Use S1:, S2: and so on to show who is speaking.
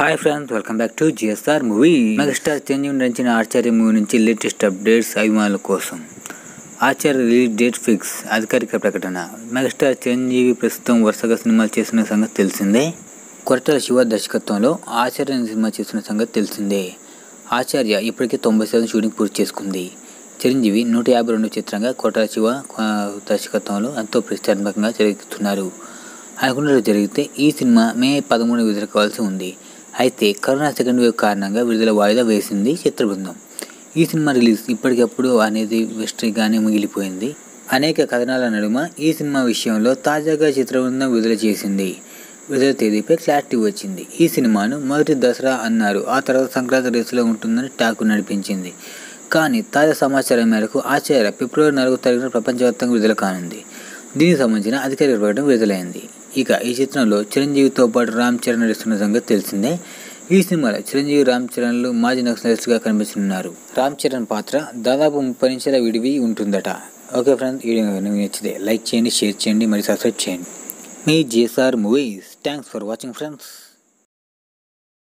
S1: hi friends welcome back to GSR movie megastar Chiranjeevi నటించిన Acharya movie నుంచి latest updates అభిమానుల కోసం ఆచార్య రిలీజ్ డేట్ ఫిక్స్ అధికారిక ప్రకటన మెగాస్టార్ చిరంజీవి ప్రస్తుతం వరుసగా సినిమాలు చేసిన సంగతి తెలిసిందే కొరటాల శివ దర్శకత్వంలో ఆచార్య అనే సినిమా చేసిన సంగతి తెలిసిందే ఆచార్య ఇప్పటికే తొంభై శాతం షూటింగ్ పూర్తి చేసుకుంది చిరంజీవి నూట యాభై రెండు చిత్రంగా కొరటాల శివ ఆ, దర్శకత్వంలో ఎంతో ప్రతిష్టాత్మకంగా జరుగుతున్నారు అనుకున్నట్టు జరిగితే ఈ సినిమా మే పదమూడు విడుదల కావాల్సి ఉంది అయితే కరోనా సెకండ్ వేవ్ కారణంగా విడుదల వాయిదా వేసింది చిత్ర బృందం ఈ సినిమా రిలీజ్ ఇప్పటికప్పుడు అనేది మిస్టరీగానే మిగిలిపోయింది అనేక కథనాల నడుమ ఈ సినిమా విషయంలో తాజాగా చిత్ర బృందం విడుదల చేసింది విడుదల తేదీపై క్లారిటీ వచ్చింది ఈ సినిమాను మొదటి దసరా అన్నారు ఆ తర్వాత సంక్రాంతి రేసులో ఉంటుందని టాకు నడిపించింది కానీ తాజా సమాచారం మేరకు ఆచార్య ఫిబ్రవరి నాలుగో తారీఖున ప్రపంచవ్యాప్తంగా విడుదల కానుంది దీనికి సంబంధించిన అధికారిక ప్రకటన విడుదలైంది ఇక ఈ చిత్రంలో చిరంజీవితో పాటు రామ్ చరణ్ నటిస్తున్న సంగతి తెలిసిందే ఈ సినిమాలో చిరంజీవి రామ్ చరణ్లు మాజీ నక్సలైట్స్గా కనిపించనున్నారు రామ్ చరణ్ పాత్ర దాదాపు ముప్పై నిమిషాల విడివి ఉంటుందట ఓకే ఫ్రెండ్స్ ఈ వీడియో మీకు నచ్చితే లైక్ చేయండి షేర్ చేయండి మరియు సబ్స్క్రైబ్ చేయండి మీ GSR movies thanks for watching friends